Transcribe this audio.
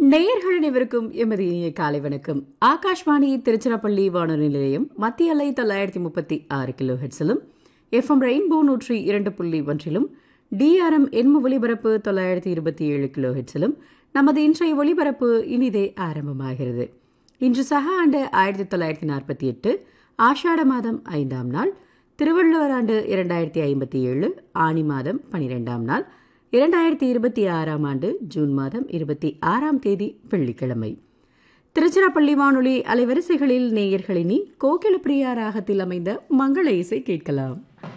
நேயர்கள் அனைவருக்கும் எமது இனிய காலை வணக்கம் ஆகாஷ்வாணி திருச்சிராப்பள்ளி வானொலி நிலையம் மத்திய அலை தொள்ளாயிரத்தி முப்பத்தி ஆறு கிலோ ஹெட்ஸிலும் எஃப்எம் ரெயின்போ நூற்றி இரண்டு புள்ளி ஒன்றிலும் டிஆர்எம் எண்ம ஒலிபரப்பு தொள்ளாயிரத்தி இருபத்தி ஏழு கிலோ ஹெட்ஸிலும் நமது இன்றைய ஒலிபரப்பு இனிதே ஆரம்பமாகிறது இன்று சக ஆண்டு ஆயிரத்தி தொள்ளாயிரத்தி நாற்பத்தி எட்டு ஆஷாட மாதம் ஐந்தாம் நாள் திருவள்ளுவர் ஆண்டு இரண்டாயிரத்தி ஐம்பத்தி ஏழு ஆணி மாதம் பனிரெண்டாம் நாள் இரண்டாயிரத்தி இருபத்தி ஆறாம் ஆண்டு ஜூன் மாதம் இருபத்தி ஆறாம் தேதி வெள்ளிக்கிழமை திருச்சிராப்பள்ளி வானொலி அலைவரிசைகளில் நேயர்களினி கோகில பிரியா ராகத்தில் அமைந்த மங்கள இசை கேட்கலாம்